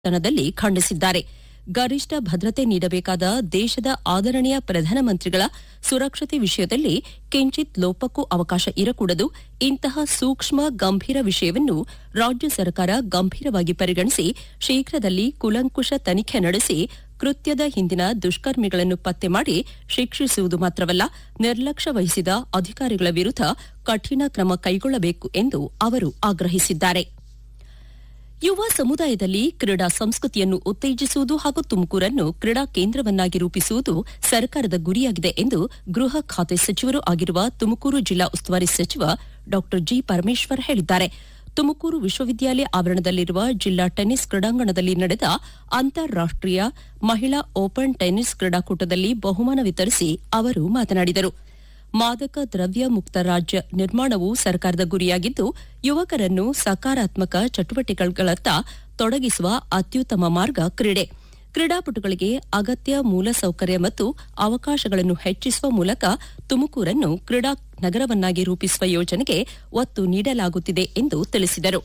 ತನದಲ್ಲಿ ಖಂಡಿಸಿದ್ದಾರೆ ಗರಿಷ್ಠ ಭದ್ರತೆ ನೀಡಬೇಕಾದ ದೇಶದ ಆದರಣೀಯ ಪ್ರಧಾನಮಂತ್ರಿಗಳ ಸುರಕ್ಷತೆ ವಿಷಯದಲ್ಲಿ ಕಿಂಚಿತ್ ಲೋಪಕ್ಕೂ ಅವಕಾಶ ಇರಕೂಡದು ಇಂತಹ ಸೂಕ್ಷ್ಮ ಗಂಭೀರ ವಿಷಯವನ್ನು ರಾಜ್ಯ ಸರ್ಕಾರ ಗಂಭೀರವಾಗಿ ಪರಿಗಣಿಸಿ ಶೀಘ್ರದಲ್ಲಿ ಕುಲಂಕುಷ ತನಿಖೆ ನಡೆಸಿ ಕೃತ್ಯದ ಹಿಂದಿನ ದುಷ್ಕರ್ಮಿಗಳನ್ನು ಪತ್ತೆ ಮಾಡಿ ಶಿಕ್ಷಿಸುವುದು ಮಾತ್ರವಲ್ಲ ನಿರ್ಲಕ್ಷ್ಯ ವಹಿಸಿದ ಅಧಿಕಾರಿಗಳ ವಿರುದ್ಧ ಕಠಿಣ ಕ್ರಮ ಕೈಗೊಳ್ಳಬೇಕು ಎಂದು ಅವರು ಆಗ್ರಹಿಸಿದ್ದಾರೆ ಯುವ ಸಮುದಾಯದಲ್ಲಿ ಕ್ರೀಡಾ ಸಂಸ್ಕೃತಿಯನ್ನು ಉತ್ತೇಜಿಸುವುದು ಹಾಗೂ ತುಮಕೂರನ್ನು ಕ್ರೀಡಾ ಕೇಂದ್ರವನ್ನಾಗಿ ರೂಪಿಸುವುದು ಸರ್ಕಾರದ ಗುರಿಯಾಗಿದೆ ಎಂದು ಗೃಹ ಖಾತೆ ಸಚಿವರೂ ಆಗಿರುವ ತುಮಕೂರು ಜಿಲ್ಲಾ ಉಸ್ತುವಾರಿ ಸಚಿವ ಡಾ ಜಿ ಪರಮೇಶ್ವರ್ ಹೇಳಿದ್ದಾರೆ ತುಮಕೂರು ವಿಶ್ವವಿದ್ಯಾಲಯ ಆವರಣದಲ್ಲಿರುವ ಜಿಲ್ಲಾ ಟೆನ್ನಿಸ್ ಕ್ರೀಡಾಂಗಣದಲ್ಲಿ ನಡೆದ ಅಂತಾರಾಷ್ಟೀಯ ಮಹಿಳಾ ಓಪನ್ ಟೆನ್ನಿಸ್ ಕ್ರೀಡಾಕೂಟದಲ್ಲಿ ಬಹುಮಾನ ವಿತರಿಸಿ ಅವರು ಮಾತನಾಡಿದರು ಮಾದಕ ದ್ರವ್ಯ ಮುಕ್ತ ರಾಜ್ಯ ನಿರ್ಮಾಣವು ಸರ್ಕಾರದ ಗುರಿಯಾಗಿದ್ದು ಯುವಕರನ್ನು ಸಕಾರಾತ್ಮಕ ಚಟುವಟಿಕೆಗಳತ್ತ ತೊಡಗಿಸುವ ಅತ್ಯುತ್ತಮ ಮಾರ್ಗ ಕ್ರೀಡೆ ಕ್ರೀಡಾಪಟುಗಳಿಗೆ ಅಗತ್ಯ ಮೂಲಸೌಕರ್ಯ ಮತ್ತು ಅವಕಾಶಗಳನ್ನು ಹೆಚ್ಚಿಸುವ ಮೂಲಕ ತುಮಕೂರನ್ನು ಕ್ರೀಡಾ ನಗರವನ್ನಾಗಿ ರೂಪಿಸುವ ಯೋಜನೆಗೆ ಒತ್ತು ನೀಡಲಾಗುತ್ತಿದೆ ಎಂದು ತಿಳಿಸಿದರು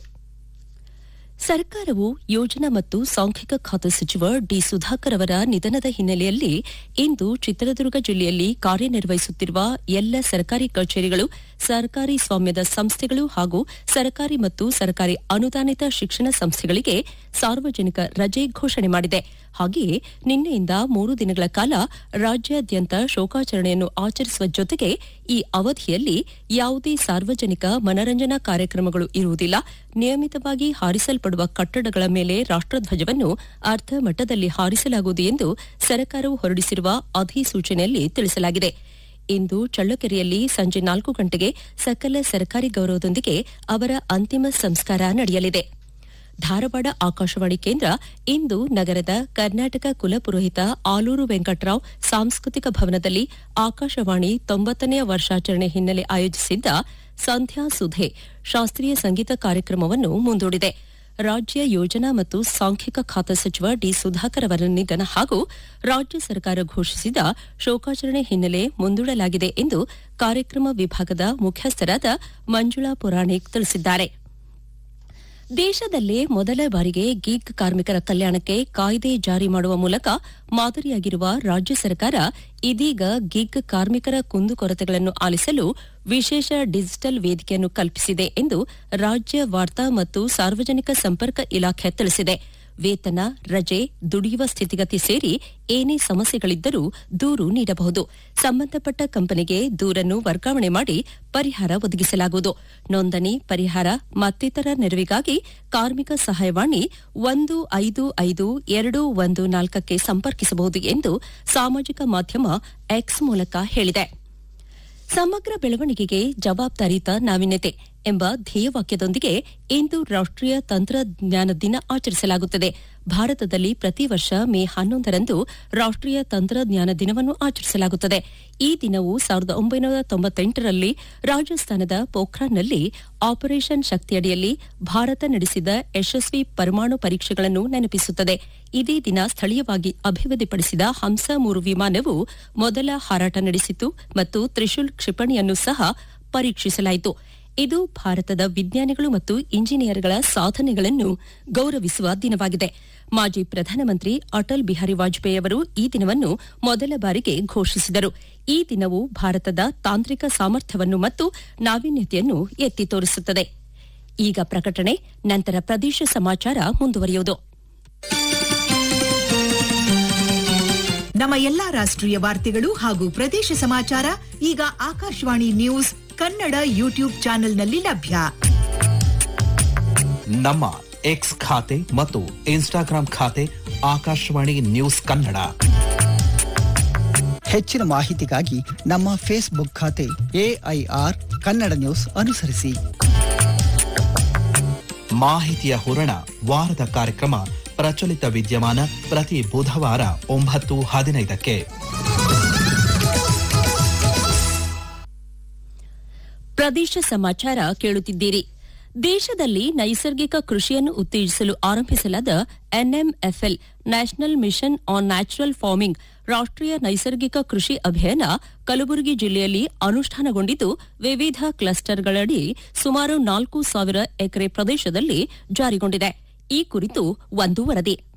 ಸರ್ಕಾರವು ಯೋಜನಾ ಮತ್ತು ಸಾಂಖ್ಯಿಕ ಖಾತೆ ಸಚಿವ ಡಿ ಸುಧಾಕರ್ ಅವರ ನಿಧನದ ಹಿನ್ನೆಲೆಯಲ್ಲಿ ಇಂದು ಚಿತ್ರದುರ್ಗ ಜಿಲ್ಲೆಯಲ್ಲಿ ಕಾರ್ಯನಿರ್ವಹಿಸುತ್ತಿರುವ ಎಲ್ಲ ಸರ್ಕಾರಿ ಕಚೇರಿಗಳು ಸರ್ಕಾರಿ ಸ್ವಾಮ್ಯದ ಸಂಸ್ಥೆಗಳು ಹಾಗೂ ಸರ್ಕಾರಿ ಮತ್ತು ಸರ್ಕಾರಿ ಅನುದಾನಿತ ಶಿಕ್ಷಣ ಸಂಸ್ಥೆಗಳಿಗೆ ಸಾರ್ವಜನಿಕ ರಜೆ ಘೋಷಣೆ ಮಾಡಿದೆ ಹಾಗೆಯೇ ನಿನ್ನೆಯಿಂದ ಮೂರು ದಿನಗಳ ಕಾಲ ರಾಜ್ಯಾದ್ಯಂತ ಶೋಕಾಚರಣೆಯನ್ನು ಆಚರಿಸುವ ಜೊತೆಗೆ ಈ ಅವಧಿಯಲ್ಲಿ ಯಾವುದೇ ಸಾರ್ವಜನಿಕ ಮನರಂಜನಾ ಕಾರ್ಯಕ್ರಮಗಳು ಇರುವುದಿಲ್ಲ ನಿಯಮಿತವಾಗಿ ಹಾರಿಸಲ್ಪಡುವ ಕಟ್ಟಡಗಳ ಮೇಲೆ ರಾಷ್ಟಧ್ವಜವನ್ನು ಅರ್ಧ ಮಟ್ಟದಲ್ಲಿ ಹಾರಿಸಲಾಗುವುದು ಎಂದು ಸರ್ಕಾರವು ಹೊರಡಿಸಿರುವ ಅಧಿಸೂಚನೆಯಲ್ಲಿ ತಿಳಿಸಲಾಗಿದೆ ಇಂದು ಚಳ್ಳಕೆರೆಯಲ್ಲಿ ಸಂಜೆ ನಾಲ್ಕು ಗಂಟೆಗೆ ಸಕಲ ಸರ್ಕಾರಿ ಗೌರವದೊಂದಿಗೆ ಅವರ ಅಂತಿಮ ಸಂಸ್ಕಾರ ನಡೆಯಲಿದೆ ಧಾರವಾಡ ಆಕಾಶವಾಣಿ ಕೇಂದ್ರ ಇಂದು ನಗರದ ಕರ್ನಾಟಕ ಕುಲಪುರೋಹಿತ ಆಲೂರು ವೆಂಕಟರಾವ್ ಸಾಂಸ್ಕೃತಿಕ ಭವನದಲ್ಲಿ ಆಕಾಶವಾಣಿ ತೊಂಬತ್ತನೆಯ ವರ್ಷಾಚರಣೆ ಹಿನ್ನೆಲೆ ಆಯೋಜಿಸಿದ್ದ ಸಂಧ್ಯಾ ಸುಧೆ ಶಾಸ್ತ್ರೀಯ ಸಂಗೀತ ಕಾರ್ಯಕ್ರಮವನ್ನು ಮುಂದೂಡಿದೆ ರಾಜ್ಯ ಯೋಜನಾ ಮತ್ತು ಸಾಂಖ್ಯಿಕ ಖಾತೆ ಸಚಿವ ಡಿ ಸುಧಾಕರ್ ಅವರ ನಿಧನ ಹಾಗೂ ರಾಜ್ಯ ಸರ್ಕಾರ ಘೋಷಿಸಿದ ಶೋಕಾಚರಣೆ ಹಿನ್ನೆಲೆ ಮುಂದೂಡಲಾಗಿದೆ ಎಂದು ಕಾರ್ಯಕ್ರಮ ವಿಭಾಗದ ಮುಖ್ಯಸ್ಥರಾದ ಮಂಜುಳಾ ಪುರಾಣಿಕ್ ತಿಳಿಸಿದ್ದಾರೆ ದೇಶದಲ್ಲೇ ಮೊದಲ ಬಾರಿಗೆ ಗಿಗ್ ಕಾರ್ಮಿಕರ ಕಲ್ಯಾಣಕ್ಕೆ ಕಾಯ್ದೆ ಜಾರಿ ಮಾಡುವ ಮೂಲಕ ಮಾದರಿಯಾಗಿರುವ ರಾಜ್ಯ ಸರ್ಕಾರ ಇದೀಗ ಗಿಗ್ ಕಾರ್ಮಿಕರ ಕುಂದುಕೊರತೆಗಳನ್ನು ಆಲಿಸಲು ವಿಶೇಷ ಡಿಜಿಟಲ್ ವೇದಿಕೆಯನ್ನು ಕಲ್ಪಿಸಿದೆ ಎಂದು ರಾಜ್ಯ ವಾರ್ತಾ ಮತ್ತು ಸಾರ್ವಜನಿಕ ಸಂಪರ್ಕ ಇಲಾಖೆ ತಿಳಿಸಿದೆ ವೇತನ ರಜೆ ದುಡಿಯುವ ಸ್ಥಿತಿಗತಿ ಸೇರಿ ಏನೇ ಸಮಸ್ಯೆಗಳಿದ್ದರೂ ದೂರು ನೀಡಬಹುದು ಸಂಬಂಧಪಟ್ಟ ಕಂಪನಿಗೆ ದೂರನ್ನು ವರ್ಗಾವಣೆ ಮಾಡಿ ಪರಿಹಾರ ಒದಗಿಸಲಾಗುವುದು ನೋಂದಣಿ ಪರಿಹಾರ ಮತ್ತಿತರ ನೆರವಿಗಾಗಿ ಕಾರ್ಮಿಕ ಸಹಾಯವಾಣಿ ಒಂದು ಐದು ಐದು ಎರಡು ಒಂದು ನಾಲ್ಕಕ್ಕೆ ಸಂಪರ್ಕಿಸಬಹುದು ಎಂದು ಸಾಮಾಜಿಕ ಮಾಧ್ಯಮ ಎಕ್ಸ್ ಮೂಲಕ ಹೇಳಿದೆ ಸಮಗ್ರ ಬೆಳವಣಿಗೆಗೆ ಜವಾಬ್ದಾರಿಯುತ ನಾವೀನ್ಯತೆ ಎಂಬ ಧ್ಯೇಯವಾಕ್ಯದೊಂದಿಗೆ ಇಂದು ರಾಷ್ಟೀಯ ತಂತ್ರಜ್ಞಾನ ದಿನ ಆಚರಿಸಲಾಗುತ್ತದೆ ಭಾರತದಲ್ಲಿ ಪ್ರತಿ ವರ್ಷ ಮೇ ಹನ್ನೊಂದರಂದು ರಾಷ್ಟೀಯ ತಂತ್ರಜ್ಞಾನ ದಿನವನ್ನು ಆಚರಿಸಲಾಗುತ್ತದೆ ಈ ದಿನವು ಸಾವಿರದ ಒಂಬೈನೂರ ತೊಂಬತ್ತೆಂಟರಲ್ಲಿ ರಾಜಸ್ಥಾನದ ಪೋಖ್ರಾನ್ನಲ್ಲಿ ಆಪರೇಷನ್ ಶಕ್ತಿಯಡಿಯಲ್ಲಿ ಭಾರತ ನಡೆಸಿದ ಯಶಸ್ವಿ ಪರಮಾಣು ಪರೀಕ್ಷೆಗಳನ್ನು ನೆನಪಿಸುತ್ತದೆ ಇದೇ ದಿನ ಸ್ಥಳೀಯವಾಗಿ ಅಭಿವೃದ್ಧಿಪಡಿಸಿದ ಹಂಸ ಮೂರು ವಿಮಾನವು ಮೊದಲ ಹಾರಾಟ ನಡೆಸಿತು ಮತ್ತು ತ್ರಿಶೂಲ್ ಕ್ಷಿಪಣಿಯನ್ನು ಸಹ ಪರೀಕ್ಷಿಸಲಾಯಿತು ಇದು ಭಾರತದ ವಿಜ್ಞಾನಿಗಳು ಮತ್ತು ಇಂಜಿನಿಯರ್ಗಳ ಸಾಧನೆಗಳನ್ನು ಗೌರವಿಸುವ ದಿನವಾಗಿದೆ ಮಾಜಿ ಪ್ರಧಾನಮಂತ್ರಿ ಅಟಲ್ ಬಿಹಾರಿ ವಾಜಪೇಯಿ ಅವರು ಈ ದಿನವನ್ನು ಮೊದಲ ಬಾರಿಗೆ ಘೋಷಿಸಿದರು ಈ ದಿನವು ಭಾರತದ ತಾಂತ್ರಿಕ ಸಾಮರ್ಥ್ಯವನ್ನು ಮತ್ತು ನಾವೀನ್ಯತೆಯನ್ನು ಎತ್ತಿ ತೋರಿಸುತ್ತದೆ ಈಗ ಪ್ರಕಟಣೆ ನಂತರ ಪ್ರದೇಶ ಸಮಾಚಾರ ಮುಂದುವರಿಯುವುದು ನಮ್ಮ ಎಲ್ಲಾ ರಾಷ್ಟ್ರೀಯ ವಾರ್ತೆಗಳು ಹಾಗೂ ಪ್ರದೇಶ ಸಮಾಚಾರ ಈಗ ಆಕಾಶವಾಣಿ ನ್ಯೂಸ್ ಕನ್ನಡ ಯೂಟ್ಯೂಬ್ ಚಾನೆಲ್ನಲ್ಲಿ ಲಭ್ಯ ನಮ್ಮ ಎಕ್ಸ್ ಖಾತೆ ಮತ್ತು ಇನ್ಸ್ಟಾಗ್ರಾಂ ಖಾತೆ ಆಕಾಶವಾಣಿ ನ್ಯೂಸ್ ಕನ್ನಡ ಹೆಚ್ಚಿನ ಮಾಹಿತಿಗಾಗಿ ನಮ್ಮ ಫೇಸ್ಬುಕ್ ಖಾತೆ ಎಐಆರ್ ಕನ್ನಡ ನ್ಯೂಸ್ ಅನುಸರಿಸಿ ಮಾಹಿತಿಯ ಹೂರಣ ವಾರದ ಕಾರ್ಯಕ್ರಮ ಪ್ರಚಲಿತ ವಿದ್ಯಮಾನ ಪ್ರತಿ ಬುಧವಾರ ಒಂಬತ್ತು ಹದಿನೈದಕ್ಕೆ ಪ್ರದೇಶ ಸಮಾಚಾರ ಕೇಳುತ್ತಿದ್ದೀರಿ ದೇಶದಲ್ಲಿ ನೈಸರ್ಗಿಕ ಕೃಷಿಯನ್ನು ಉತ್ತೇಜಿಸಲು ಆರಂಭಿಸಲಾದ NMFL national mission on natural farming ರಾಷ್ಟೀಯ ನೈಸರ್ಗಿಕ ಕೃಷಿ ಅಭಿಯಾನ ಕಲಬುರಗಿ ಜಿಲ್ಲೆಯಲ್ಲಿ ಅನುಷ್ಠಾನಗೊಂಡಿದ್ದು ವಿವಿಧ ಕ್ಲಸ್ಟರ್ಗಳಡಿ ಸುಮಾರು ನಾಲ್ಕು ಸಾವಿರ ಎಕರೆ ಪ್ರದೇಶದಲ್ಲಿ ಜಾರಿಗೊಂಡಿದೆ ಈ ಕುರಿತು ಒಂದು ವರದಿ